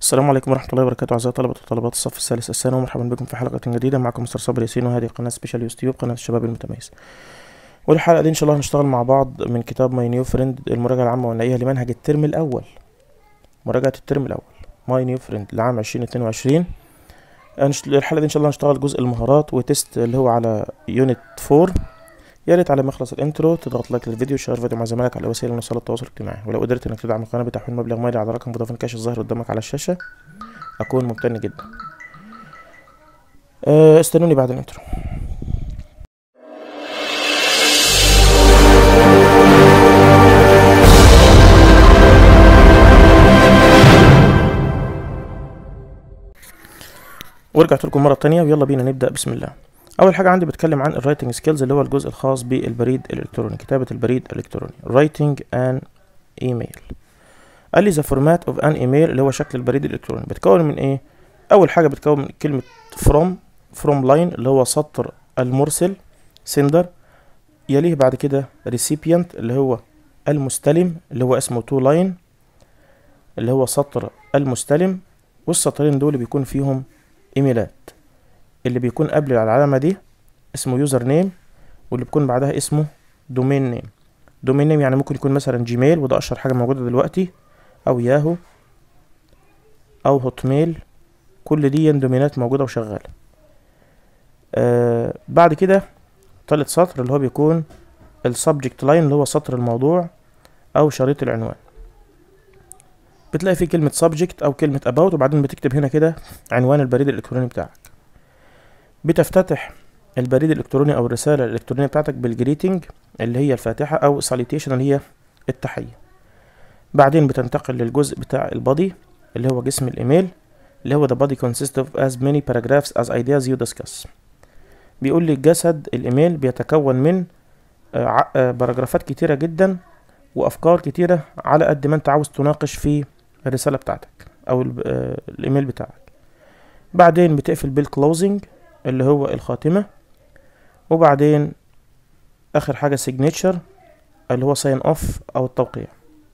السلام عليكم ورحمة الله وبركاته أعزائي طلبة وطالبات الصف الثالث الثانوي ومرحبا بكم في حلقة جديدة معكم مستر صبري ياسين وهذه قناة سبيشال يوتيوب قناة الشباب المتميز والحلقة دي إن شاء الله هنشتغل مع بعض من كتاب ماي نيو فريند المراجعة العامة والنهائية لمنهج الترم الأول مراجعة الترم الأول ماي نيو فريند لعام عشرين اتنين وعشرين الحلقة دي إن شاء الله هنشتغل جزء المهارات وتست اللي هو على يونت فور يا ريت على مخلص الانترو تضغط لايك للفيديو وشير الفيديو مع زملائك على وسائل وسائل التواصل الاجتماعي ولو قدرت انك تدعم القناه بتحويل مبلغ مالي على رقم فودافون كاش الظاهر قدامك على الشاشه اكون ممتن جدا أه، استنوني بعد الانترو ورجعت لكم مره تانية ويلا بينا نبدا بسم الله اول حاجه عندي بتكلم عن الرايتنج سكيلز اللي هو الجزء الخاص بالبريد الالكتروني كتابه البريد الالكتروني رايتنج ان ايميل قال لي ذا فورمات اوف ان ايميل اللي هو شكل البريد الالكتروني بتكون من ايه اول حاجه بتكون من كلمه فروم فروم لاين اللي هو سطر المرسل سندر يليه بعد كده ريسيبيانت اللي هو المستلم اللي هو اسمه تو لاين اللي هو سطر المستلم والسطرين دول بيكون فيهم ايميلات اللي بيكون قبل العلامة دي اسمه يوزر نيم واللي بيكون بعدها اسمه دومين نيم دومين نيم يعني ممكن يكون مثلا جيميل وده اشهر حاجة موجودة دلوقتي او ياهو او هوت ميل كل دي دومينات موجودة وشغالة آه بعد كده تالت سطر اللي هو بيكون السبجكت لاين اللي هو سطر الموضوع او شريط العنوان بتلاقي فيه كلمة subject أو كلمة about وبعدين بتكتب هنا كده عنوان البريد الإلكتروني بتاعك بتفتتح البريد الإلكتروني أو الرسالة الإلكترونية بتاعتك بالجريتنج اللي هي الفاتحة أو salutation اللي هي التحية بعدين بتنتقل للجزء بتاع البادي اللي هو جسم الإيميل اللي هو the body consists of as many paragraphs as ideas you discuss بيقول لي جسد الإيميل بيتكون من آه، آه، باراجرافات كتيرة جدا وأفكار كتيرة على قد ما أنت عاوز تناقش في الرسالة بتاعتك أو ال- آه، الإيميل بتاعك بعدين بتقفل بالكلوزنج اللي هو الخاتمة وبعدين آخر حاجة signature اللي هو sign off أو التوقيع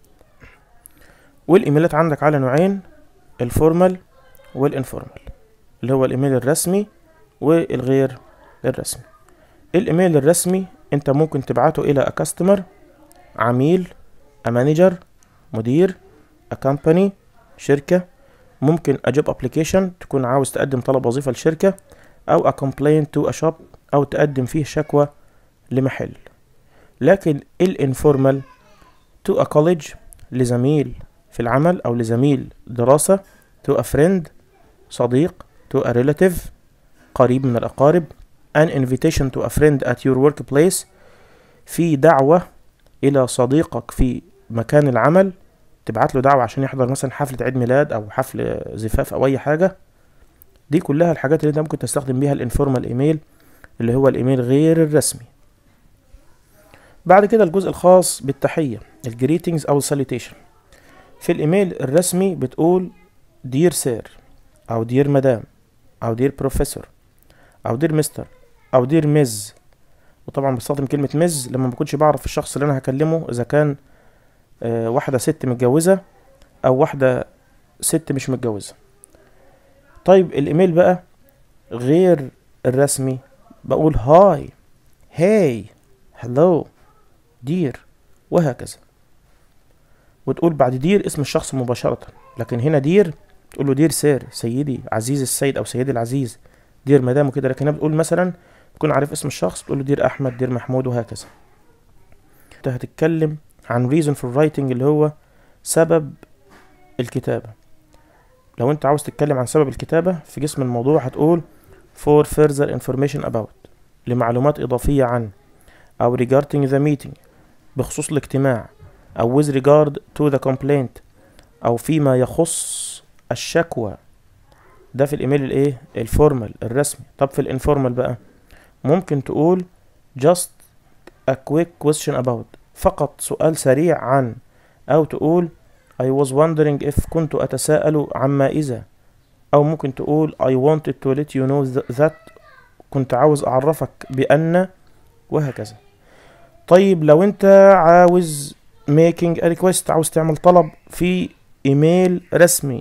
والإيميلات عندك على نوعين الفورمال والانفورمال اللي هو الإيميل الرسمي والغير الرسمي الإيميل الرسمي أنت ممكن تبعته إلى كاستمر عميل مانجر مدير كامباني شركة ممكن أجوب أبليكيشن تكون عاوز تقدم طلب وظيفة لشركة أو a complaint to a shop أو تقدم فيه شكوى لمحل لكن الانفورمال to a college لزميل في العمل أو لزميل دراسة to a friend صديق to a relative قريب من الأقارب an invitation to a friend at your workplace في دعوة إلى صديقك في مكان العمل تبعت له دعوة عشان يحضر مثلا حفلة عيد ميلاد أو حفل زفاف أو أي حاجة دي كلها الحاجات اللي انت ممكن تستخدم بيها الانفورمال ايميل اللي هو الايميل غير الرسمي بعد كده الجزء الخاص بالتحية الجريتنجز او الساليتيشن في الايميل الرسمي بتقول دير سير او دير مدام او دير بروفيسور او دير مستر او دير ميز وطبعا بستخدم كلمة ميز لما ما بكونش بعرف الشخص اللي انا هكلمه اذا كان آه واحدة ست متجوزة او واحدة ست مش متجوزة طيب الايميل بقى غير الرسمي بقول هاي هاي هلو دير وهكذا وتقول بعد دير اسم الشخص مباشرة لكن هنا دير تقول له دير سير سيدي عزيز السيد او سيدي العزيز دير مدام وكده لكن هنا بتقول مثلا تكون عارف اسم الشخص تقول له دير احمد دير محمود وهكذا انت هتتكلم عن reason for writing اللي هو سبب الكتابة لو انت عاوز تتكلم عن سبب الكتابة في جسم الموضوع هتقول for further information about لمعلومات إضافية عن أو regarding the meeting بخصوص الاجتماع أو with regard to the complaint أو فيما يخص الشكوى ده في الإيميل الإيه الفورمال الرسمي طب في الانفورمال بقى ممكن تقول just a quick question about فقط سؤال سريع عن أو تقول I was wondering if كنت أتساءل عما إذا أو ممكن تقول I wanted to let you know th- that كنت عاوز أعرفك بأن وهكذا طيب لو أنت عاوز making a request عاوز تعمل طلب في إيميل رسمي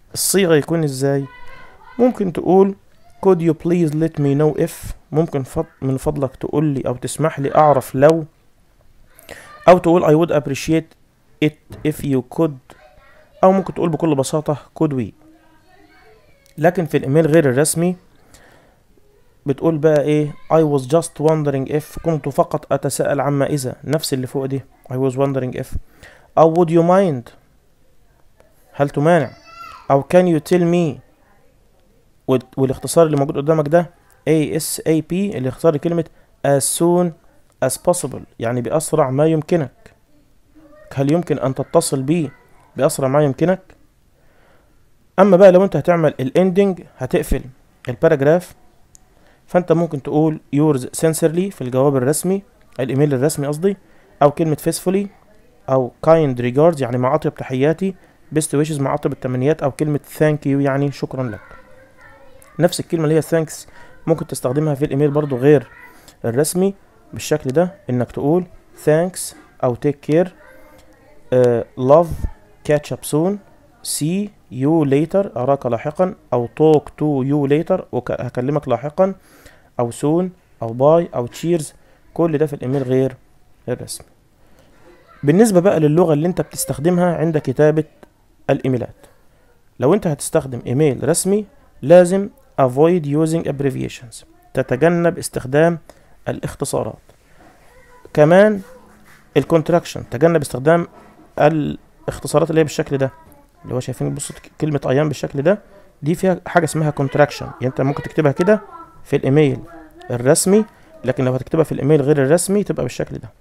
الصيغة يكون ازاي ممكن تقول could you please let me know if ممكن فض من فضلك تقول لي او تسمح لي اعرف لو او تقول I would appreciate it if you could او ممكن تقول بكل بساطة could we لكن في الايميل غير الرسمي بتقول بقى ايه I was just wondering if كنت فقط اتساءل عما اذا نفس اللي فوق دي I was wondering if او would you mind هل تمانع او can you tell me وال- والاختصار اللي موجود قدامك ده ASAP اللي اختصار لكلمة as soon as possible يعني بأسرع ما يمكنك هل يمكن أن تتصل بي بأسرع ما يمكنك أما بقى لو أنت هتعمل الاندنج هتقفل الباراجراف فأنت ممكن تقول yours sincerely في الجواب الرسمي الإيميل الرسمي قصدي أو كلمة faithfully أو kind regards يعني مع أطيب تحياتي best wishes مع أطيب التمنيات أو كلمة thank you يعني شكرا لك نفس الكلمة اللي هي thanks ممكن تستخدمها في الإيميل برضو غير الرسمي بالشكل ده إنك تقول thanks أو take care uh, love catch up soon see you later أراك لاحقا أو talk to you later وهكلمك لاحقا أو soon أو bye أو cheers كل ده في الإيميل غير الرسمي بالنسبة بقى للغة اللي انت بتستخدمها عند كتابة الإيميلات لو انت هتستخدم إيميل رسمي لازم avoid using abbreviations تتجنب استخدام الاختصارات كمان الكونتراكشن تجنب استخدام الاختصارات اللي هي بالشكل ده اللي هو شايفين بصوا كلمة ايام بالشكل ده دي فيها حاجة اسمها كونتراكشن يعني انت ممكن تكتبها كده في الايميل الرسمي لكن لو هتكتبها في الايميل غير الرسمي تبقى بالشكل ده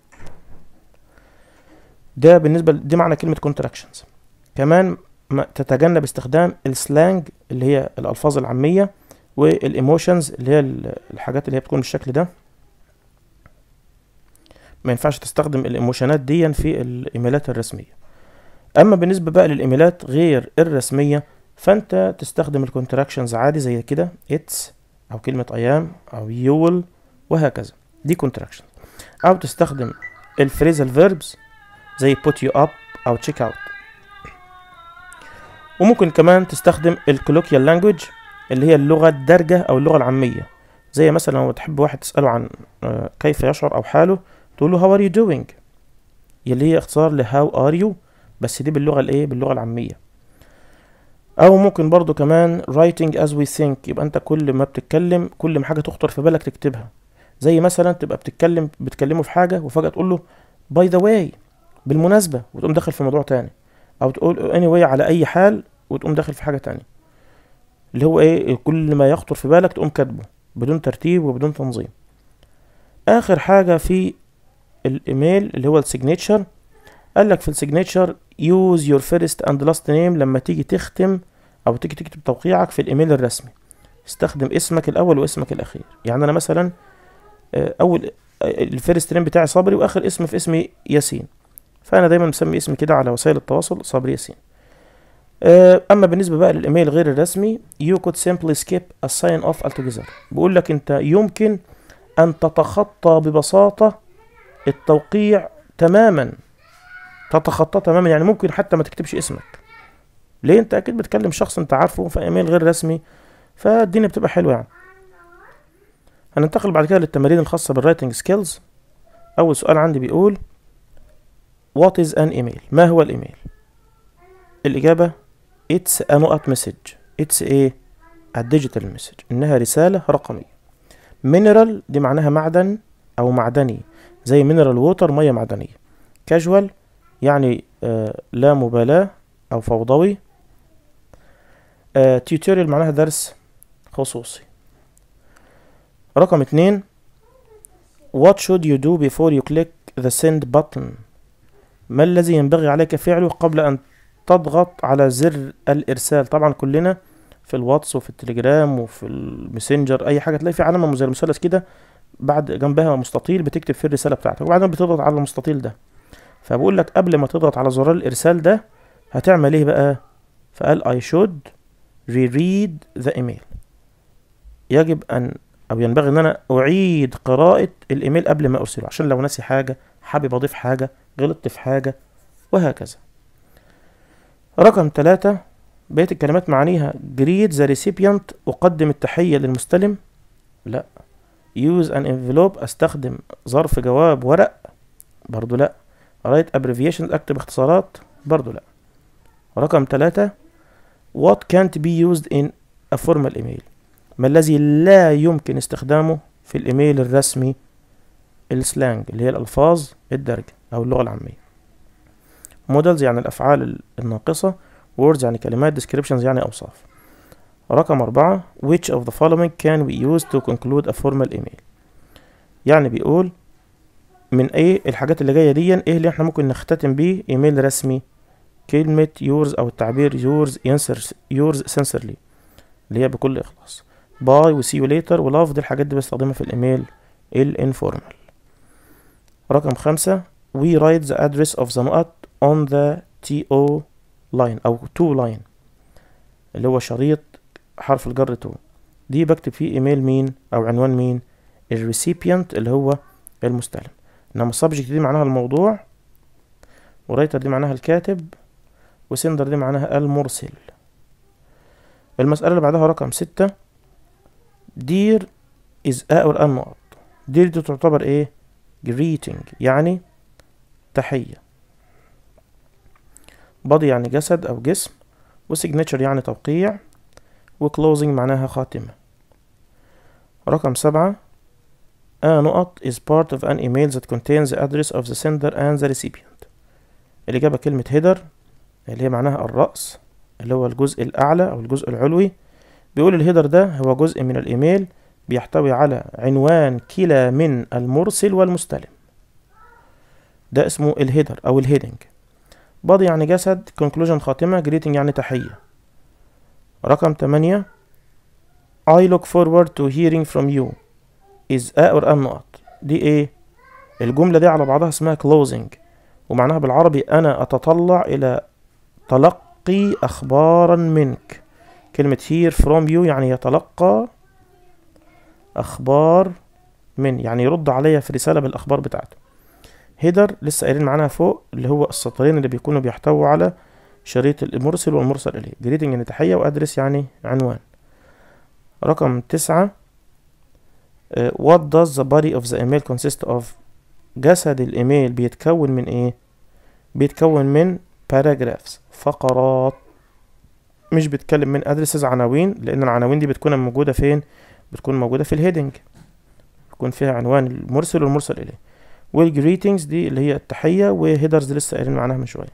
ده بالنسبة ل- دي معنى كلمة كونتراكشنز كمان ما تتجنب استخدام السلانج اللي هي الألفاظ العامية والايموشنز اللي هي ال- الحاجات اللي هي بتكون بالشكل ده ما ينفعش تستخدم الايموشنات دي في الايميلات الرسمية اما بالنسبة بقى للايميلات غير الرسمية فانت تستخدم الكونتراكشنز عادي زي كده اتس او كلمة ايام او يول وهكذا دي كونتراكشن او تستخدم الفريزال فيربس زي put you up او check out وممكن كمان تستخدم الكولوكيال لانجوج اللي هي اللغة الدارجة او اللغة العامية زي مثلا لو تحب واحد تسأله عن آه، كيف يشعر او حاله تقول له how are you doing اللي هي اختصار ل how are you بس دي باللغة الايه باللغة العامية او ممكن برضو كمان writing as we think يبقى انت كل ما بتتكلم كل ما حاجة تخطر في بالك تكتبها زي مثلا تبقى بتتكلم بتكلمه في حاجة وفجأة تقول له by the way بالمناسبة وتقوم داخل في موضوع تاني او تقول anyway على اي حال وتقوم داخل في حاجة تانية اللي هو ايه كل ما يخطر في بالك تقوم كاتبه بدون ترتيب وبدون تنظيم اخر حاجة في الايميل اللي هو السيجنتشر قال لك في السيجنتشر use your first and last name لما تيجي تختم او تيجي تكتب توقيعك في الايميل الرسمي استخدم اسمك الاول واسمك الاخير يعني انا مثلا آه، اول الفيرست نيم بتاعي صبري واخر اسم في اسمي ياسين فانا دايما مسمي اسمي كده على وسائل التواصل صبري ياسين آه، اما بالنسبه بقى للايميل غير الرسمي you could simply skip a sign off altogether بيقول لك انت يمكن ان تتخطى ببساطه التوقيع تماما تتخطى تماما يعني ممكن حتى ما تكتبش اسمك ليه انت اكيد بتكلم شخص انت عارفه في ايميل غير رسمي فالدنيا بتبقى حلوه يعني هننتقل بعد كده للتمارين الخاصه بالرايتنج سكيلز اول سؤال عندي بيقول what is an email ما هو الايميل الاجابه it's a نقط message it's a a digital message انها رساله رقميه mineral دي معناها معدن او معدني زي mineral water ميه معدنيه casual يعني آه لا مبالاة أو فوضوي آه tutorial معناها درس خصوصي رقم اتنين What should you do before you click the send button ما الذي ينبغي عليك فعله قبل أن تضغط على زر الإرسال طبعا كلنا في الواتس وفي التليجرام وفي الماسنجر أي حاجة تلاقي في علامة زي المثلث كده بعد جنبها مستطيل بتكتب فيه الرسالة بتاعتك وبعدين بتضغط على المستطيل ده فبقول لك قبل ما تضغط على زرار الإرسال ده هتعمل إيه بقى؟ فقال I should reread the email يجب أن أو ينبغي إن أنا أعيد قراءة الإيميل قبل ما أرسله عشان لو ناسي حاجة حابب أضيف حاجة غلطت في حاجة وهكذا رقم ثلاثة بقية الكلمات معانيها greet the recipient أقدم التحية للمستلم لا use an envelope أستخدم ظرف جواب ورق برضو لا write abbreviations أكتب اختصارات برضو لا رقم ثلاثة what can't be used in a formal email ما الذي لا يمكن استخدامه في الإيميل الرسمي السلانج اللي هي الألفاظ الدارجة أو اللغة العامية models يعني الأفعال الناقصة words يعني كلمات descriptions يعني أوصاف رقم أربعة which of the following can we use to conclude a formal email يعني بيقول من ايه الحاجات اللي جاية دي ايه اللي احنا ممكن نختتم بيه ايميل رسمي كلمة yours او التعبير yours answers yours sincerely اللي هي بكل اخلاص باي و see you later و love دي الحاجات دي بستخدمها في الايميل الانفورمال رقم خمسة we write the address of the نقط on the TO line أو to line اللي هو شريط حرف الجر to دي بكتب فيه ايميل مين أو عنوان مين الريسيبيانت اللي هو المستلم إنما السبجكت دي معناها الموضوع ورايتر دي معناها الكاتب وسندر دي معناها المرسل المسألة اللي بعدها رقم ستة دير is a or an نقط دير دي تعتبر ايه greeting يعني تحية body يعني جسد أو جسم وsignature يعني توقيع وclosing معناها خاتمة رقم سبعة a نقط is part of an email that contains the address of the sender and the recipient الإجابة كلمة header اللي هي معناها الرأس اللي هو الجزء الأعلى أو الجزء العلوي بيقول الهيدر ده هو جزء من الإيميل بيحتوي على عنوان كلا من المرسل والمستلم ده اسمه الهيدر أو الهيدنج body يعني جسد conclusion خاتمة greeting يعني تحية رقم تمانية I look forward to hearing from you is a or an نقط دي ايه الجملة دي على بعضها اسمها closing ومعناها بالعربي أنا أتطلع إلى تلقي أخبارا منك كلمة hear from you يعني يتلقى أخبار من يعني يرد عليا في رسالة بالأخبار بتاعته هيدر لسه قايلين معناها فوق اللي هو السطرين اللي بيكونوا بيحتووا على شريط المرسل والمرسل إليه جريدنج يعني تحية وأدرس يعني عنوان رقم تسعة uh, what does the body of the email consist of جسد الإيميل بيتكون من إيه بيتكون من paragraphs فقرات مش بيتكلم من addresses عناوين لأن العناوين دي بتكون موجودة فين بتكون موجودة في الهيدنج بيكون فيها عنوان المرسل والمرسل إليه والجريتنجز دي اللي هي التحية وهيدرز لسه قايلين معناها من شوية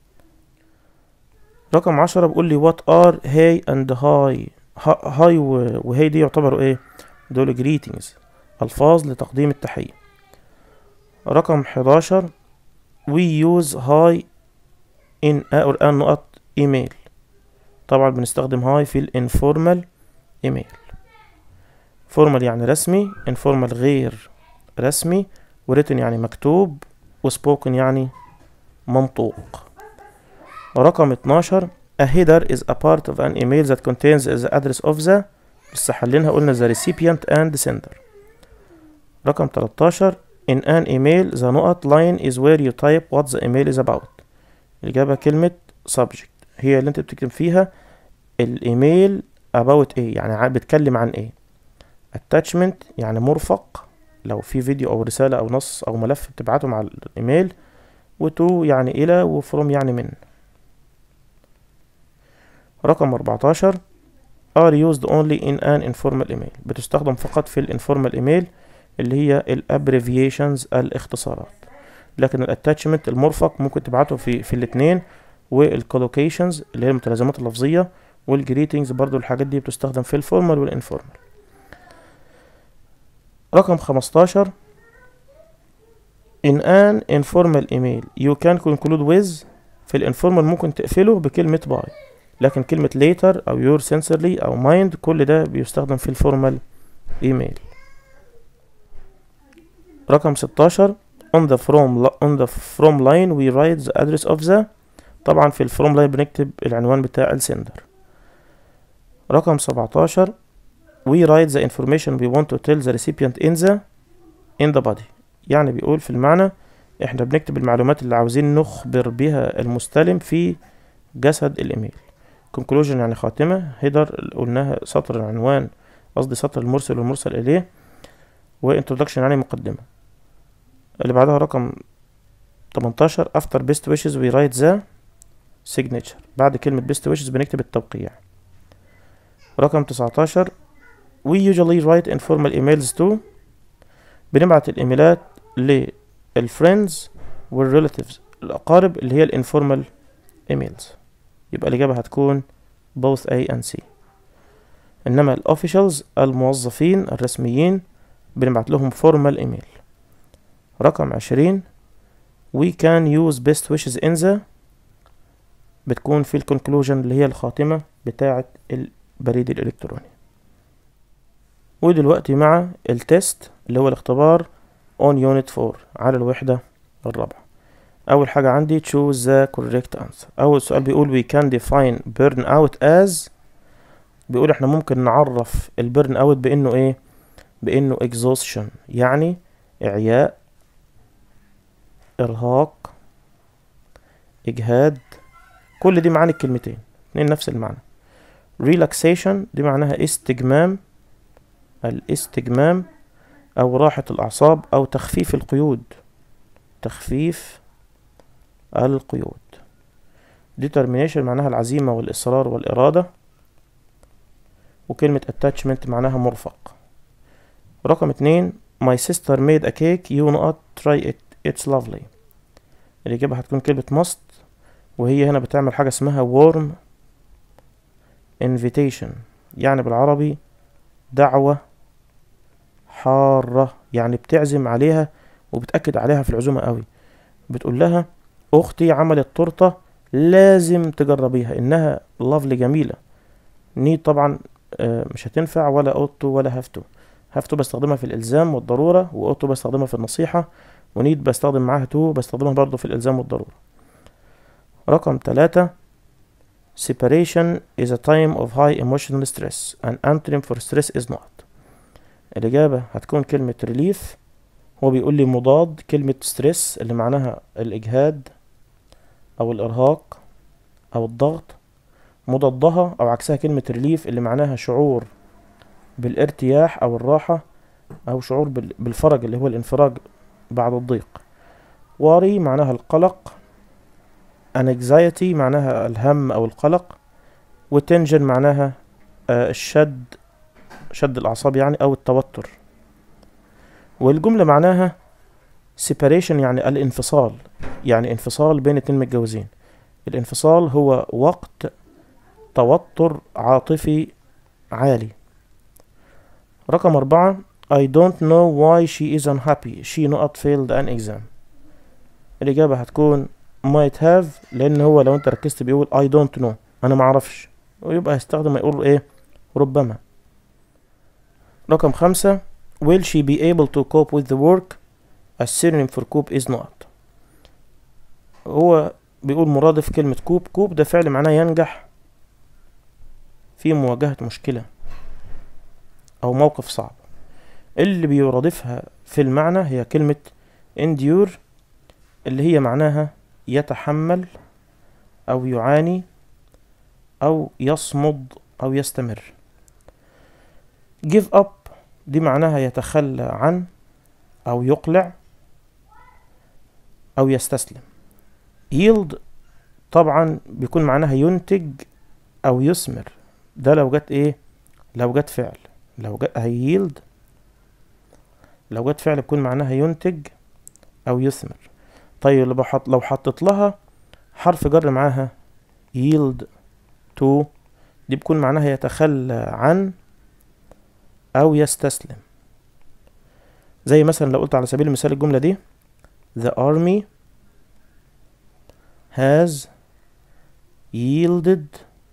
رقم عشرة بيقول لي وات ار هاي اند هاي هاي وهاي دي يعتبروا ايه دول جريتنجز الفاظ لتقديم التحية رقم حداشر we use high in a or an نقط ايميل طبعا بنستخدم هاي في الانفورمال ايميل فورمال يعني رسمي انفورمال غير رسمي وريتن يعني مكتوب وسبوكن يعني منطوق رقم 12 a header is a part of an email that contains the address of the لسه حلينها قلنا the recipient and the sender رقم 13 in an email the نقط line is where you type what the email is about الإجابة كلمة subject هي اللي انت بتكتب فيها الايميل about ايه يعني بتكلم عن ايه attachment يعني مرفق لو في فيديو او رسالة او نص او ملف بتبعته مع الايميل وتو يعني الى وفروم يعني من رقم 14 are used only in an informal email بتستخدم فقط في الانفورمال ايميل اللي هي الابريفيشنز الاختصارات لكن الاتاتشمنت المرفق ممكن تبعته في في الاثنين والكولوكيشنز اللي هي المتلازمات اللفظيه والجريتنجز برضو الحاجات دي بتستخدم في الفورمال والانفورمال رقم 15 in an informal email you can conclude with في الانفورمال ممكن تقفله بكلمة باي لكن كلمة later أو your sincerely أو mind كل ده بيستخدم في الفورمال ايميل رقم 16 on the from on the from line we write the address of the طبعا في الفروم لاين بنكتب العنوان بتاع السندر رقم 17 we write the information we want to tell the recipient in the in the body يعني بيقول في المعنى احنا بنكتب المعلومات اللي عاوزين نخبر بها المستلم في جسد الايميل conclusion يعني خاتمة header قلناها سطر العنوان قصدي سطر المرسل والمرسل إليه و introduction يعني مقدمة اللي بعدها رقم 18 after best wishes we write the signature بعد كلمة best wishes بنكتب التوقيع رقم 19 we usually write informal emails to بنبعت الإيميلات للفريندز والريلاتيفز الأقارب اللي هي الانفورمال ايميلز يبقى الإجابة هتكون both A and C إنما الأوفيشالز الموظفين الرسميين بنبعت لهم فورمال ايميل رقم عشرين we can use best wishes in the بتكون في الكونكلوجن اللي هي الخاتمة بتاعة البريد الإلكتروني ودلوقتي مع التست اللي هو الاختبار on unit 4 على الوحدة الرابعة أول حاجة عندي choose the correct answer أول سؤال بيقول we can define burn out as بيقول احنا ممكن نعرف البرن اوت بانه ايه بانه exhaustion يعني اعياء ارهاق اجهاد كل دي معاني الكلمتين اتنين نفس المعنى relaxation دي معناها استجمام الاستجمام او راحة الاعصاب او تخفيف القيود تخفيف القيود determination معناها العزيمة والإصرار والإرادة وكلمة attachment معناها مرفق رقم اتنين my sister made a cake you not try it it's lovely الإجابة هتكون كلمة must وهي هنا بتعمل حاجة اسمها warm invitation يعني بالعربي دعوة حارة يعني بتعزم عليها وبتأكد عليها في العزومة قوي بتقول لها أختي عملت تورتة لازم تجربيها إنها لافلي جميلة نيد طبعا مش هتنفع ولا أوتو ولا هافتو هافتو بستخدمها في الإلزام والضرورة وأوتو بستخدمها في النصيحة ونيد بستخدم معاها تو بستخدمها برضو في الإلزام والضرورة رقم ثلاثة separation is a time of high emotional stress an antonym for stress is not الإجابة هتكون كلمة relief هو بيقول لي مضاد كلمة ستريس اللي معناها الإجهاد أو الإرهاق أو الضغط مضادها أو عكسها كلمة ريليف اللي معناها شعور بالارتياح أو الراحة أو شعور بالفرج اللي هو الانفراج بعد الضيق worry معناها القلق anxiety معناها الهم أو القلق وتنجن معناها الشد شد الأعصاب يعني أو التوتر والجملة معناها separation يعني الانفصال يعني انفصال بين اتنين متجوزين الانفصال هو وقت توتر عاطفي عالي رقم أربعة I don't know why she is unhappy she not failed an exam الإجابة هتكون might have لأن هو لو أنت ركزت بيقول I don't know أنا معرفش ويبقى هيستخدم يقول إيه ربما رقم خمسة will she be able to cope with the work a synonym for cope is not هو بيقول مرادف كلمة كوب كوب ده فعل معناه ينجح في مواجهة مشكلة أو موقف صعب اللي بيرادفها في المعنى هي كلمة endure اللي هي معناها يتحمل أو يعاني أو يصمد أو يستمر give up دي معناها يتخلى عن أو يقلع أو يستسلم yield طبعا بيكون معناها ينتج أو يثمر ده لو جت إيه لو جت فعل لو جت هييلد لو جت فعل بيكون معناها ينتج أو يثمر طيب لو حط لو حطيت لها حرف جر معاها yield to دي بيكون معناها يتخلى عن أو يستسلم زي مثلا لو قلت على سبيل المثال الجملة دي The army has yielded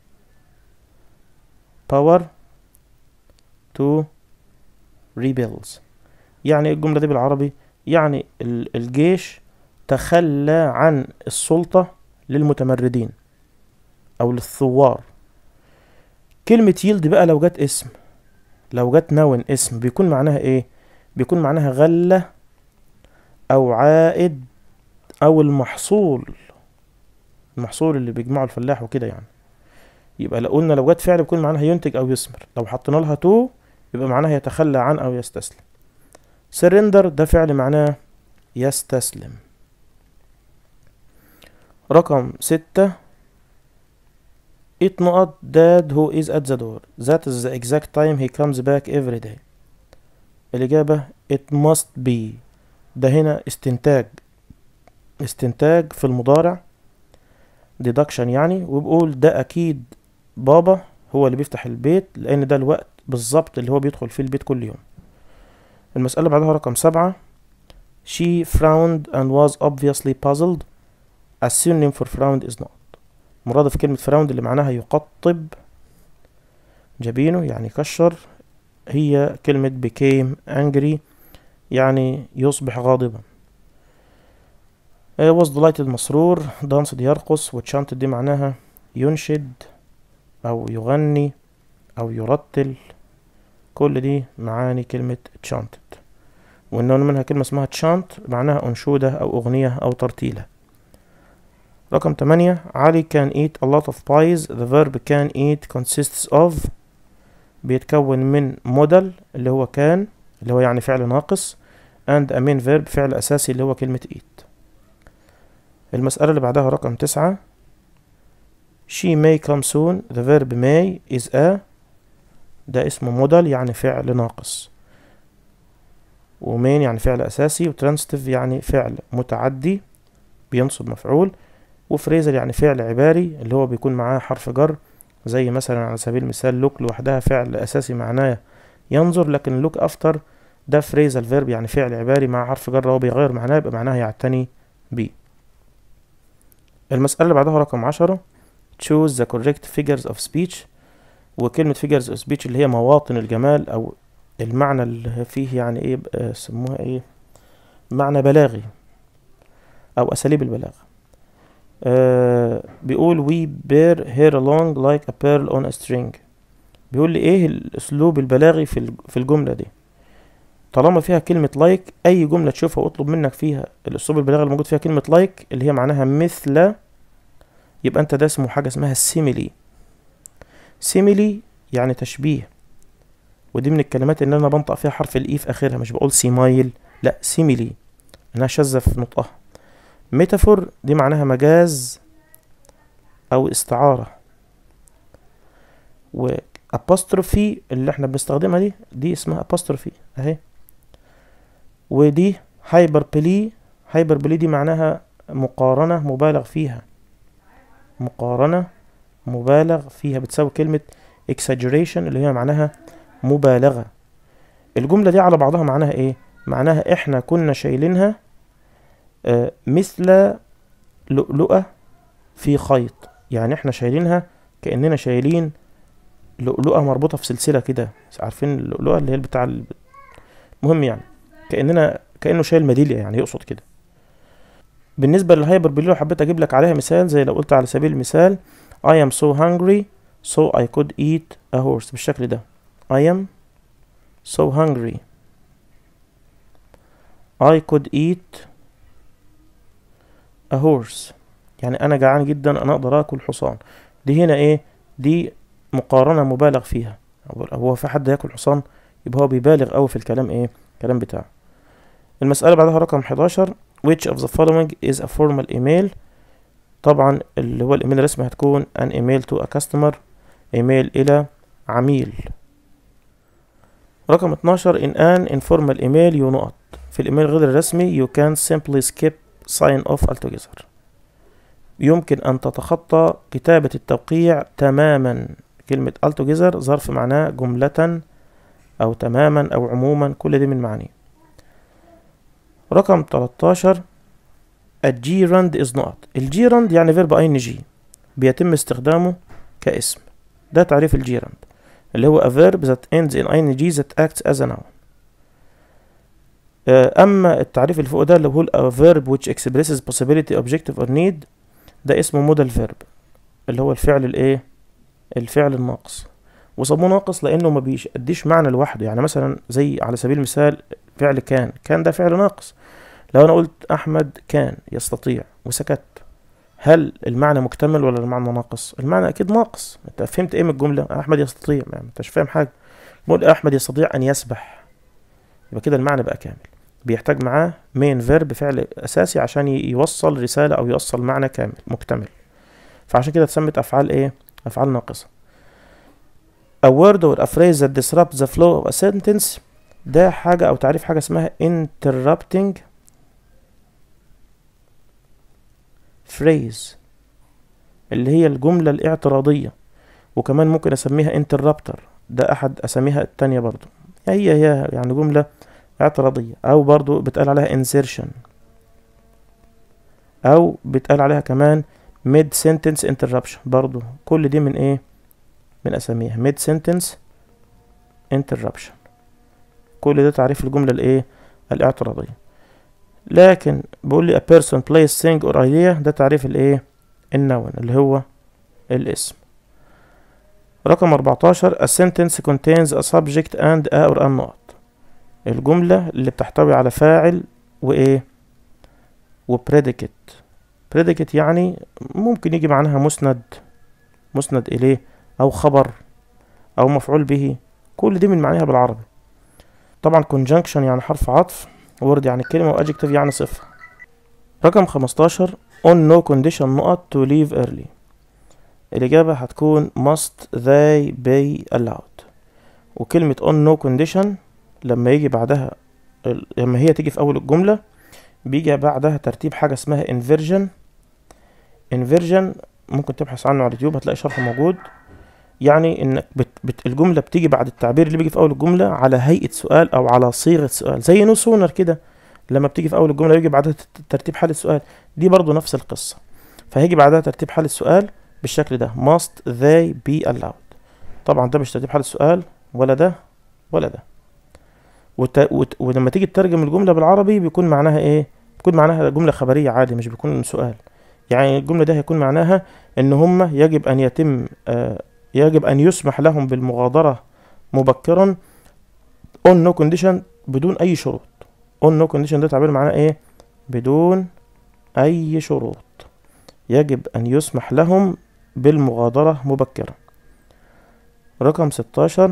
power to rebels يعني الجملة دي بالعربي يعني الجيش تخلى عن السلطة للمتمردين أو للثوار كلمة يلد بقى لو جت اسم لو جت نون اسم بيكون معناها ايه بيكون معناها غلة او عائد او المحصول المحصول اللي بيجمعه الفلاح وكده يعني يبقى لو قلنا لو جت فعل بيكون معناها ينتج او يثمر لو حطينا لها تو يبقى معناها يتخلى عن او يستسلم سرندر ده فعل معناه يستسلم رقم ستة It not dad who is at the door That is the exact time he comes back every day الإجابة It must be ده هنا استنتاج استنتاج في المضارع deduction يعني وبقول ده أكيد بابا هو اللي بيفتح البيت لأن ده الوقت بالظبط اللي هو بيدخل فيه البيت كل يوم المسألة اللي بعدها رقم سبعة She frowned and was obviously puzzled A synonym for frowned is not مرادف كلمة frowned اللي معناها يقطب جبينه يعني كشر هي كلمة became angry يعني يصبح غاضبا uh, was delighted مسرور danced يرقص وتشانت دي معناها ينشد أو يغني أو يرتل كل دي معاني كلمة chanted وإنه منها كلمة اسمها تشانت معناها أنشودة أو أغنية أو ترتيلة رقم تمانية علي can eat a lot of pies the verb can eat consists of بيتكون من modal اللي هو كان اللي هو يعني فعل ناقص and a main verb فعل أساسي اللي هو كلمة eat المسألة اللي بعدها رقم تسعة she may come soon the verb may is a ده اسمه modal يعني فعل ناقص ومين يعني فعل أساسي وترانستيف يعني فعل متعدي بينصب مفعول وفريزر يعني فعل عباري اللي هو بيكون معاه حرف جر زي مثلا على سبيل المثال لوك لوحدها فعل أساسي معناه ينظر لكن لوك أفتر ده فريزال فيرب يعني فعل عباري مع حرف جر هو بيغير معناه يبقى معناها يعتني بيه المسألة اللي بعدها رقم عشرة choose the correct figures of speech وكلمة figures of speech اللي هي مواطن الجمال أو المعنى اللي فيه يعني ايه بقى سموها ايه معنى بلاغي او اساليب البلاغة آه بيقول we bear hair along like a pearl on a string بيقول لي ايه الاسلوب البلاغي في في الجملة دي طالما فيها كلمة لايك اي جملة تشوفها واطلب منك فيها الاسلوب البلاغي اللي موجود فيها كلمة لايك اللي هي معناها مثل يبقى انت ده اسمه حاجة اسمها سيميلي سيميلي يعني تشبيه ودي من الكلمات اللي انا بنطق فيها حرف الاي في اخرها مش بقول سيمايل لا سيميلي انها شاذة في نطقها ميتافور دي معناها مجاز او استعارة وابوستروفي اللي احنا بنستخدمها دي دي اسمها ابوستروفي اهي ودي هايبربلي هايبربلي دي معناها مقارنة مبالغ فيها مقارنة مبالغ فيها بتساوي كلمة exaggeration اللي هي معناها مبالغة الجملة دي على بعضها معناها ايه معناها احنا كنا شايلينها آه مثل لؤلؤة في خيط يعني احنا شايلينها كأننا شايلين لؤلؤة مربوطة في سلسلة كده عارفين اللؤلؤة اللي هي بتاع المهم يعني كأننا كأنه شايل ميدالية يعني يقصد كده بالنسبة للهايبر بلي لو حبيت اجيب لك عليها مثال زي لو قلت على سبيل المثال I am so hungry so I could eat a horse بالشكل ده I am so hungry I could eat a horse يعني أنا جعان جدا أنا أقدر آكل حصان دي هنا إيه دي مقارنة مبالغ فيها هو في حد ياكل حصان يبقى هو بيبالغ أوي في الكلام إيه الكلام بتاعه المسألة بعدها رقم 11 which of the following is a formal email طبعا اللي هو الإيميل الرسمي هتكون an email to a customer إيميل إلى عميل رقم 12 in an informal email you نقط في الإيميل غير الرسمي you can simply skip sign off altogether يمكن أن تتخطى كتابة التوقيع تماما كلمة altogether ظرف معناه جملة أو تماما أو عموما كل دي من معانيه رقم 13 الجيرند is not الجيرند يعني فيرب ing بيتم استخدامه كاسم ده تعريف الجيرند اللي هو a verb that ends in ing that acts as a noun أما التعريف اللي فوق ده اللي هو a verb which expresses possibility objective or need ده اسمه modal verb اللي هو الفعل الايه الفعل الناقص وسموه ناقص لانه ما بيأديش معنى لوحده يعني مثلا زي على سبيل المثال فعل كان كان ده فعل ناقص لو انا قلت احمد كان يستطيع وسكت هل المعنى مكتمل ولا المعنى ناقص المعنى اكيد ناقص انت فهمت ايه من الجمله احمد يستطيع ما انت مش فاهم حاجه بقول احمد يستطيع ان يسبح يبقى كده المعنى بقى كامل بيحتاج معاه مين فيرب فعل اساسي عشان ي- يوصل رساله او يوصل معنى كامل مكتمل فعشان كده اتسمت افعال ايه افعال ناقصه a word or a phrase that disrupts the flow of a sentence ده حاجة أو تعريف حاجة اسمها interrupting phrase اللي هي الجملة الاعتراضية وكمان ممكن أسميها interrupter ده أحد أساميها التانية برضو هي هي يعني جملة اعتراضية أو برضو بتقال عليها insertion أو بتقال عليها كمان mid sentence interruption برضو كل دي من إيه من أساميها mid sentence interruption كل ده تعريف الجملة الإيه الاعتراضية لكن بيقول لي a person place thing or idea ده تعريف الإيه النون اللي هو الاسم رقم 14 a sentence contains a subject and a or a not الجملة اللي بتحتوي على فاعل وإيه وبريديكت بريديكت يعني ممكن يجي معناها مسند مسند إليه أو خبر أو مفعول به كل دي من معناها بالعربي طبعا conjunction يعني حرف عطف word يعني كلمة و adjective يعني صفة رقم 15 on no condition نقط to leave early الإجابة هتكون must they be allowed وكلمة on no condition لما يجي بعدها ال- لما هي تيجي في أول الجملة بيجي بعدها ترتيب حاجة اسمها inversion inversion ممكن تبحث عنه على اليوتيوب هتلاقي شرح موجود يعني انك بت بت الجمله بتيجي بعد التعبير اللي بيجي في اول الجمله على هيئه سؤال او على صيغه سؤال زي نو سونر كده لما بتيجي في اول الجمله يجي بعدها ت- ترتيب حال السؤال دي برضو نفس القصه فهيجي بعدها ترتيب حال السؤال بالشكل ده must they be allowed طبعا ده مش ترتيب حال السؤال ولا ده ولا ده وت... وت... ولما تيجي تترجم الجمله بالعربي بيكون معناها ايه بيكون معناها جمله خبريه عادي مش بيكون سؤال يعني الجمله ده هيكون معناها ان هم يجب ان يتم آه يجب أن يسمح لهم بالمغادرة مبكرا on no condition بدون أي شروط on no condition ده تعبير معناه إيه بدون أي شروط يجب أن يسمح لهم بالمغادرة مبكرا رقم 16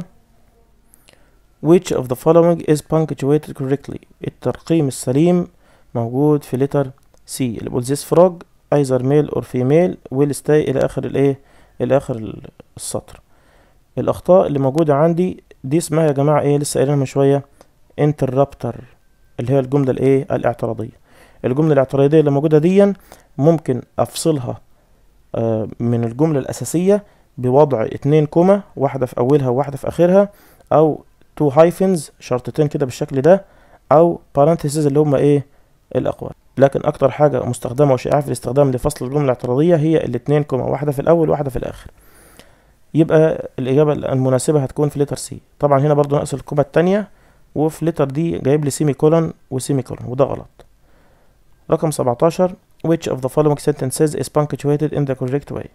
which of the following is punctuated correctly الترقيم السليم موجود في letter C اللي بيقول this frog either male or female will stay إلى آخر الإيه إلى آخر ال- السطر الأخطاء اللي موجودة عندي دي اسمها يا جماعة إيه لسه قايلينها من شوية interrupter اللي هي الجملة الإيه الاعتراضية الجملة الاعتراضية اللي موجودة دي ممكن أفصلها آه، من الجملة الأساسية بوضع اتنين كوما واحدة في أولها وواحدة في آخرها أو تو هايفنز شرطتين كده بالشكل ده أو parentheses اللي هما إيه الأقوال لكن أكتر حاجة مستخدمة وشائعة في الاستخدام لفصل الجملة الاعتراضية هي الاتنين كوما واحدة في الأول وواحدة في الآخر يبقى الإجابة المناسبة هتكون في لتر سي طبعا هنا برضو ناقص الكومة التانية وفي لتر دي جايب لي سيمي كولون وسيمي كولون وده غلط رقم 17 which of the following sentences is punctuated in the correct way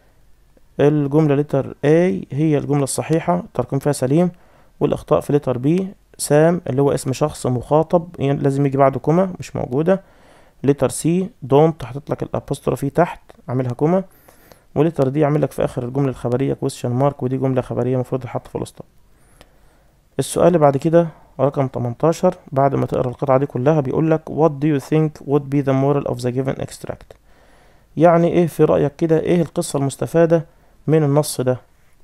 الجملة لتر A هي الجملة الصحيحة الترقيم فيها سليم والأخطاء في لتر B سام اللي هو اسم شخص مخاطب يعني لازم يجي بعده كومة مش موجودة لتر سي دونت حاطط لك الابوستروفي تحت عاملها كومة ولتر دي عامل لك في اخر الجمله الخبريه كويستشن مارك ودي جمله خبريه المفروض تحط في الوسط السؤال اللي بعد كده رقم 18 بعد ما تقرا القطعه دي كلها بيقول لك what do you think would be the moral of the given extract يعني ايه في رايك كده ايه القصه المستفاده من النص ده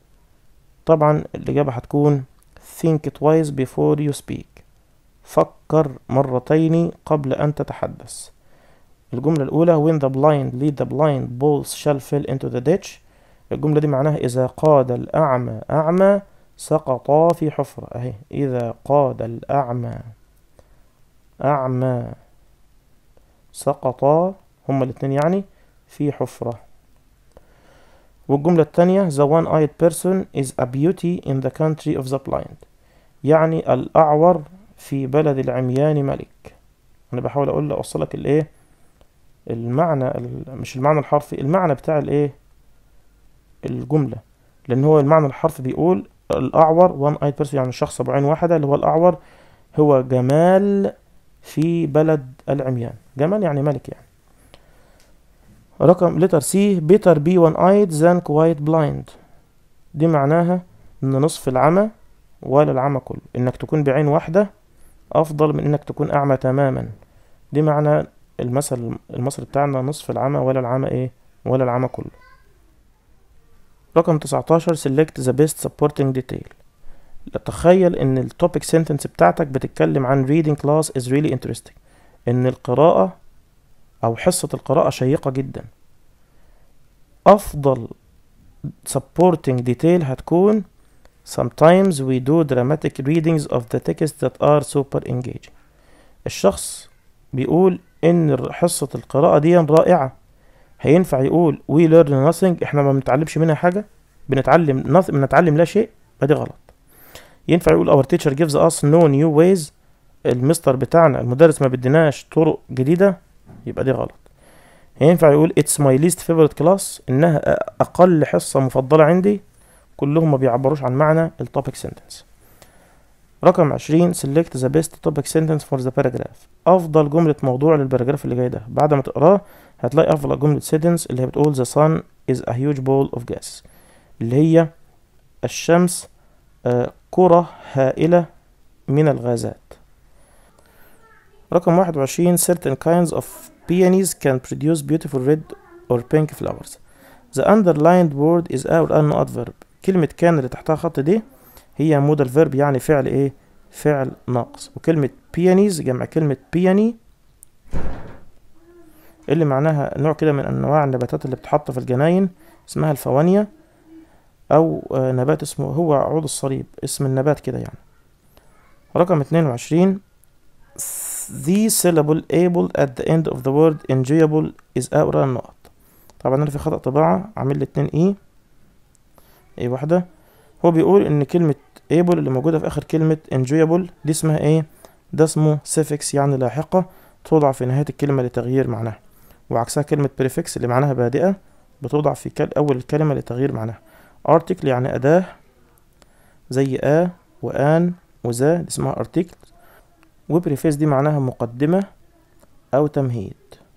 طبعا الاجابه هتكون think twice before you speak فكر مرتين قبل ان تتحدث الجملة الأولى when the blind lead the blind bulls shall fall into the ditch الجملة دي معناها إذا قاد الأعمى أعمى سقطا في حفرة أهي إذا قاد الأعمى أعمى سقطا هما الاتنين يعني في حفرة والجملة التانية the one-eyed person is a beauty in the country of the blind يعني الأعور في بلد العميان ملك أنا بحاول أقول أوصلك الإيه المعنى ال- مش المعنى الحرفي المعنى بتاع الايه الجملة لان هو المعنى الحرفي بيقول الاعور one eyed person يعني شخص ابو عين واحدة اللي هو الاعور هو جمال في بلد العميان جمال يعني ملك يعني رقم لتر سي better be one eyed than quite blind دي معناها ان نصف العمى ولا العمى كله انك تكون بعين واحدة افضل من انك تكون اعمى تماما دي معنى المثل المصري بتاعنا نصف العمى ولا العمى ايه ولا العمى كله رقم 19 select the best supporting detail تخيل ان التوبيك سنتنس بتاعتك بتتكلم عن reading class is really interesting ان القراءة او حصة القراءة شيقة جدا افضل supporting detail هتكون sometimes we do dramatic readings of the text that are super engaging الشخص بيقول ان حصة القراءة دي رائعة هينفع يقول we learn nothing احنا ما بنتعلمش منها حاجة بنتعلم nothing بنتعلم لا شيء فدي غلط ينفع يقول our teacher gives us no new ways المستر بتاعنا المدرس ما بديناش طرق جديدة يبقى دي غلط ينفع يقول it's my least favorite class انها اقل حصة مفضلة عندي كلهم ما بيعبروش عن معنى التوبيك سنتنس رقم عشرين select the best topic sentence for the paragraph افضل جملة موضوع للباراجراف اللي جاي ده بعد ما تقراه هتلاقي افضل جملة sentence اللي هي بتقول the sun is a huge ball of gas اللي هي الشمس آه، كرة هائلة من الغازات رقم واحد وعشرين certain kinds of peonies can produce beautiful red or pink flowers the underlined word is our an adverb كلمة كان اللي تحتها خط دي هي مودال فيرب يعني فعل ايه فعل ناقص وكلمة peonies جمع كلمة peony اللي معناها نوع كده من انواع النباتات اللي بتحط في الجناين اسمها الفوانيا او آه، نبات اسمه هو عود الصليب اسم النبات كده يعني رقم اتنين وعشرين the syllable able at the end of the word enjoyable is our النقط طبعا انا في خطأ طباعة عامل لي اتنين اي اي واحدة هو بيقول ان كلمة able اللي موجودة في اخر كلمة enjoyable دي اسمها ايه ده اسمه suffix يعني لاحقة توضع في نهاية الكلمة لتغيير معناها وعكسها كلمة prefix اللي معناها بادئة بتوضع في كل أول الكلمة لتغيير معناها article يعني أداة زي آ وآن وذا دي اسمها article وبريفيس دي معناها مقدمة أو تمهيد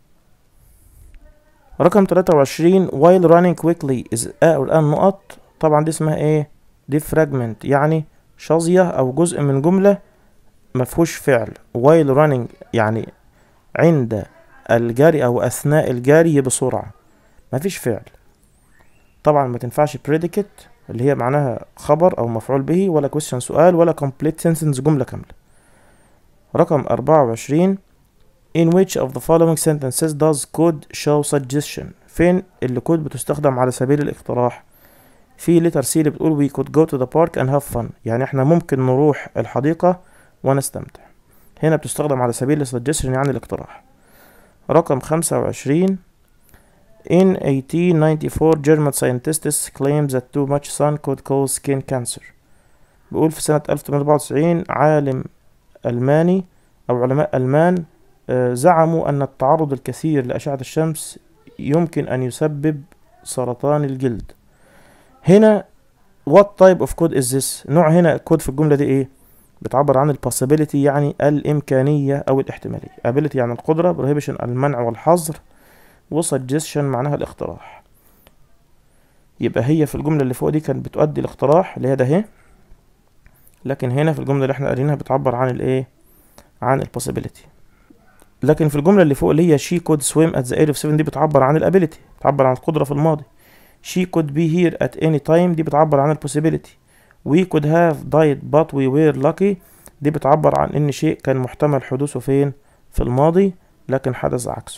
رقم 23 while running quickly is a أو الآن نقط طبعا دي اسمها ايه دي fragment يعني شظية أو جزء من جملة مفهوش فعل while running يعني عند الجري أو أثناء الجري بسرعة مفيش فعل طبعا ما تنفعش predicate اللي هي معناها خبر أو مفعول به ولا question سؤال ولا complete sentence جملة كاملة رقم أربعة وعشرين in which of the following sentences does code show suggestion فين اللي كود بتستخدم على سبيل الاقتراح في لتر سي اللي بتقول we could go to the park and have fun يعني احنا ممكن نروح الحديقة ونستمتع هنا بتستخدم على سبيل السجشن يعني الاقتراح رقم خمسة وعشرين In 1894 German scientists claimed that too much sun could cause skin cancer بيقول في سنة 1894 عالم ألماني أو علماء ألمان آه، زعموا أن التعرض الكثير لأشعة الشمس يمكن أن يسبب سرطان الجلد هنا what type of code is this نوع هنا الكود في الجملة دي ايه بتعبر عن ال possibility يعني الإمكانية أو الاحتمالية ability يعني القدرة prohibition المنع والحظر و suggestion معناها الاقتراح يبقى هي في الجملة اللي فوق دي كانت بتؤدي الاقتراح اللي هي ده اهي لكن هنا في الجملة اللي احنا قارينها بتعبر عن الايه عن ال possibility لكن في الجملة اللي فوق اللي هي she could swim at the age of seven دي بتعبر عن الابيليتي بتعبر عن القدرة في الماضي she could be here at any time دي بتعبر عن ال possibility we could have died but we were lucky دي بتعبر عن ان شيء كان محتمل حدوثه فين في الماضي لكن حدث عكسه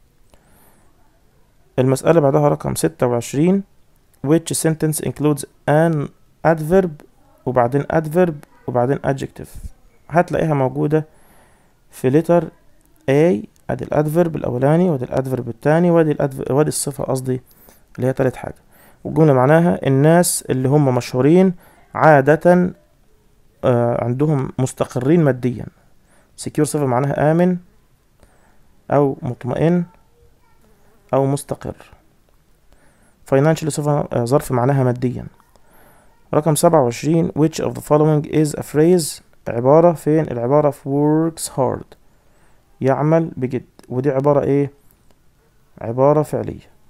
المسألة بعدها رقم ستة وعشرين which sentence includes an adverb وبعدين adverb وبعدين adjective هتلاقيها موجودة في letter A ادي الادفرب الاولاني وادي الادفرب التاني وادي الادفرب وادي الصفة قصدي اللي هي تالت حاجة والجملة معناها الناس اللي هم مشهورين عادة آه عندهم مستقرين ماديا secure صفة معناها آمن أو مطمئن أو مستقر financial صفة آه ظرف معناها ماديا رقم سبعة وعشرين which of the following is a phrase عبارة فين العبارة في works hard يعمل بجد ودي عبارة ايه عبارة فعلية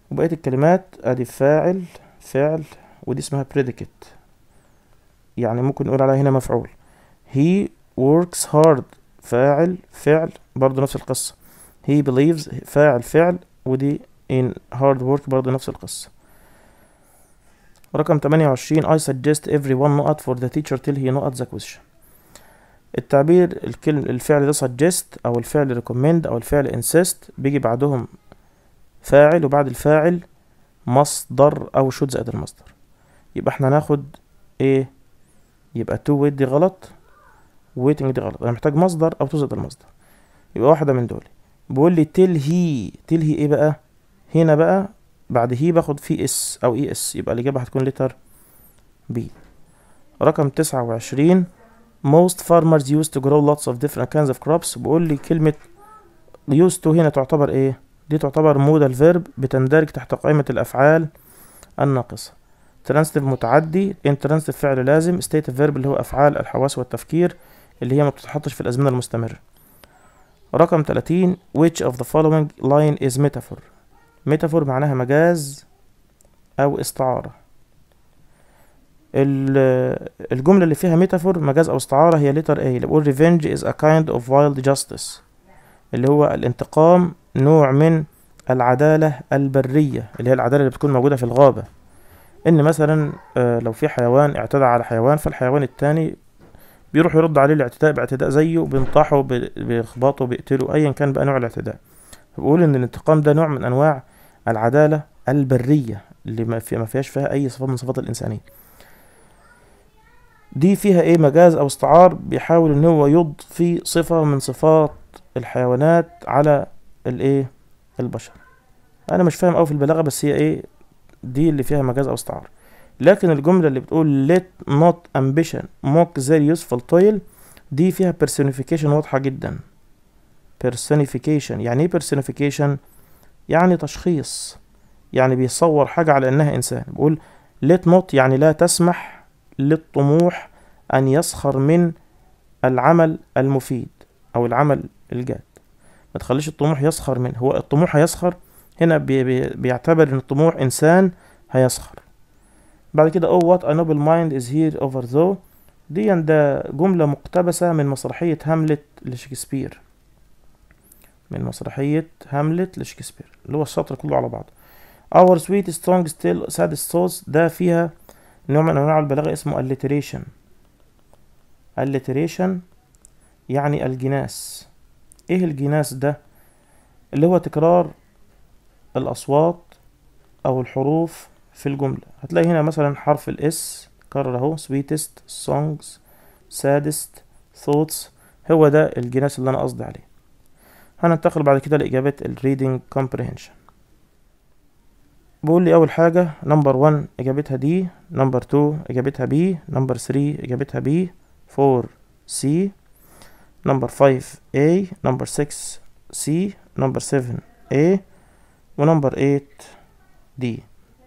وبقية الكلمات ادي فاعل فعل ودي اسمها predicate يعني ممكن نقول عليها هنا مفعول he works hard فاعل فعل برضو نفس القصة he believes فاعل فعل ودي in hard work برضو نفس القصة رقم 28 I suggest everyone نقط for the teacher till he نقط the question التعبير الكلم الفعل ده suggest أو الفعل recommend أو الفعل insist بيجي بعدهم فاعل وبعد الفاعل مصدر أو should زائد المصدر يبقى احنا هناخد ايه يبقى to wait دي غلط waiting دي غلط انا محتاج مصدر او تزائد المصدر يبقى واحدة من دول بيقول لي till he till he ايه بقى هنا بقى بعد هي باخد في اس او اي اس يبقى الاجابة هتكون لتر بي رقم تسعة وعشرين most farmers used to grow lots of different kinds of crops بيقول لي كلمة used to هنا تعتبر ايه دي تعتبر modal verb بتندرج تحت قائمة الافعال الناقصة transitive متعدي intransitive فعل لازم state verb اللي هو افعال الحواس والتفكير اللي هي ما بتتحطش في الازمنة المستمرة رقم 30 which of the following line is metaphor metaphor معناها مجاز او استعارة ال- الجملة اللي فيها ميتافور مجاز أو استعارة هي letter A اللي بقول revenge is a kind of wild justice اللي هو الانتقام نوع من العدالة البرية اللي هي العدالة اللي بتكون موجودة في الغابة إن مثلا آه، لو في حيوان اعتدى على حيوان فالحيوان التاني بيروح يرد عليه الاعتداء باعتداء زيه بينطحه ب- بيخبطه بيقتله أيا كان بقى نوع الاعتداء بقول إن الانتقام ده نوع من أنواع العدالة البرية اللي ما في- ما فيهاش فيها أي صفة من صفات الإنسانية دي فيها ايه مجاز او استعار بيحاول ان هو يضفي صفة من صفات الحيوانات على الايه البشر انا مش فاهم اوي في البلاغة بس هي ايه دي اللي فيها مجاز او استعار لكن الجملة اللي بتقول let not ambition mock their useful toil دي فيها personification واضحة جدا personification يعني ايه personification يعني تشخيص يعني بيصور حاجة على انها انسان بقول let not يعني لا تسمح للطموح أن يسخر من العمل المفيد أو العمل الجاد ما تخليش الطموح يسخر منه هو الطموح هيسخر هنا بي بي بيعتبر ان الطموح انسان هيسخر بعد كده oh what a noble mind is here over though دي ده جملة مقتبسة من مسرحية هاملت لشكسبير من مسرحية هاملت لشكسبير اللي هو السطر كله على بعضه our sweet strong still saddest thoughts ده فيها نوع من انواع البلاغة اسمه alliteration alliteration يعني الجناس ايه الجناس ده اللي هو تكرار الاصوات او الحروف في الجملة هتلاقي هنا مثلا حرف الاس كرر اهو sweetest songs saddest thoughts هو ده الجناس اللي انا قصدي عليه هننتقل بعد كده لإجابة ال reading comprehension بيقول لي أول حاجة نمبر 1 إجابتها دي نمبر 2 إجابتها بي نمبر 3 إجابتها بي 4 سي نمبر 5 A نمبر 6 سي نمبر 7 A ونمبر 8 D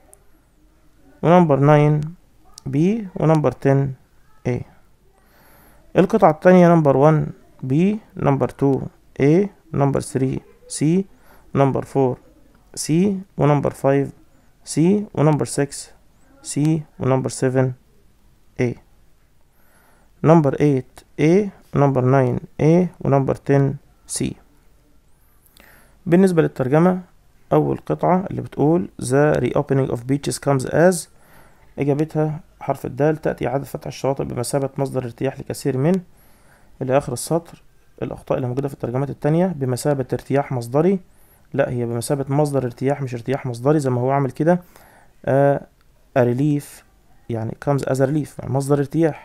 ونمبر 9 B ونمبر 10 A القطعة التانية نمبر 1 B نمبر 2 A نمبر 3 C نمبر 4 C ونمبر 5 C ونمبر 6 C ونمبر 7 A نمبر 8 A نمبر 9 A ونمبر 10 C بالنسبة للترجمة أول قطعة اللي بتقول The reopening of beaches comes as إجابتها حرف الدال تأتي إعادة فتح الشواطئ بمثابة مصدر ارتياح لكثير من إلى آخر السطر الأخطاء اللي موجودة في الترجمات التانية بمثابة ارتياح مصدري لا هي بمثابة مصدر ارتياح مش ارتياح مصدري زي ما هو عامل كده آه ريليف يعني comes as a relief يعني مصدر ارتياح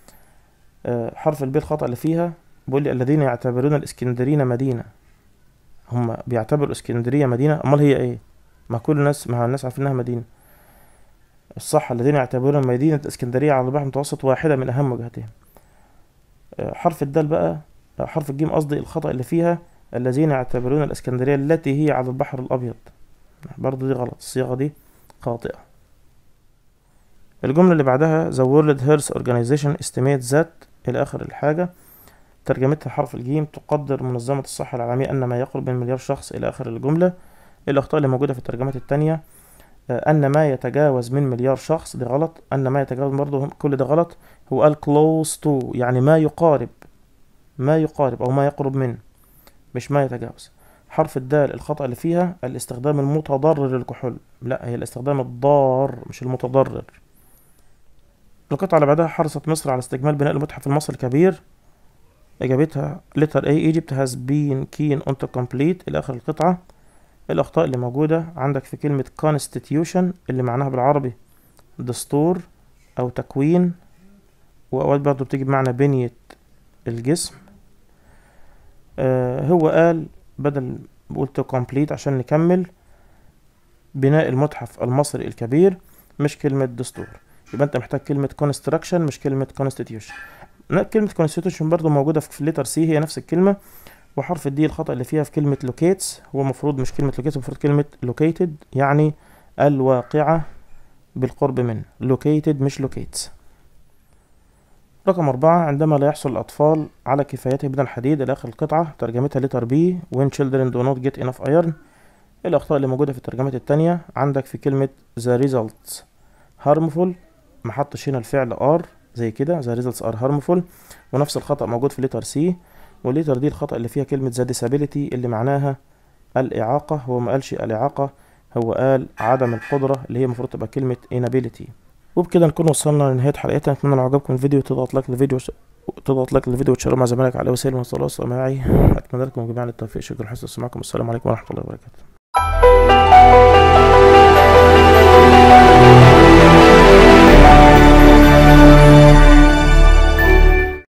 آه حرف البي الخطأ اللي فيها بيقول لي الذين يعتبرون الإسكندرية مدينة هم بيعتبروا الإسكندرية مدينة أمال هي إيه؟ ما كل الناس ما الناس عارفين إنها مدينة الصح الذين يعتبرون مدينة الإسكندرية على البحر المتوسط واحدة من أهم وجهتهم آه حرف الدال بقى حرف الجيم قصدي الخطأ اللي فيها الذين يعتبرون الإسكندرية التي هي على البحر الأبيض برضو دي غلط الصيغة دي خاطئة الجملة اللي بعدها The World Health Organization estimates that إلى آخر الحاجة ترجمتها حرف الجيم تقدر منظمة الصحة العالمية أن ما يقرب من مليار شخص إلى آخر الجملة الأخطاء اللي موجودة في الترجمات التانية آه، أن ما يتجاوز من مليار شخص دي غلط أن ما يتجاوز برضه كل ده غلط هو قال close to يعني ما يقارب ما يقارب أو ما يقرب من مش ما يتجاوز حرف الدال الخطأ اللي فيها الاستخدام المتضرر للكحول لا هي الاستخدام الضار مش المتضرر القطعة اللي بعدها حرصت مصر على استكمال بناء المتحف المصري الكبير إجابتها letter A Egypt has been keen on to complete إلى آخر القطعة الأخطاء اللي موجودة عندك في كلمة constitution اللي معناها بالعربي دستور أو تكوين وأوقات برضه بتيجي بمعنى بنية الجسم آه هو قال بدل قلت complete عشان نكمل بناء المتحف المصري الكبير مش كلمة دستور يبقى انت محتاج كلمة construction مش كلمة constitution لا، كلمة constitution برضو موجودة في لتر سي هي نفس الكلمة وحرف الدي الخطأ اللي فيها في كلمة locates هو المفروض مش كلمة locates المفروض كلمة located يعني الواقعة بالقرب من located مش locates رقم أربعة عندما لا يحصل الأطفال على كفايته من الحديد إلى آخر القطعة ترجمتها لتر بي when children do not get enough iron الأخطاء اللي موجودة في الترجمات التانية عندك في كلمة the results harmful محطش هنا الفعل are زي كده the results are harmful ونفس الخطأ موجود في لتر سي والليتر دي الخطأ اللي فيها كلمة the disability اللي معناها الإعاقة هو ما قالش الإعاقة هو قال عدم القدرة اللي هي المفروض تبقى كلمة inability وبكده نكون وصلنا لنهاية حلقتنا أتمنى لو عجبكم الفيديو تضغط لايك للفيديو تضغط لايك للفيديو وتشاركوا مع زمايلك على وسائل التواصل معي أتمنى لكم جميعا التوفيق شكرا لحسن استماعكم والسلام عليكم ورحمة الله وبركاته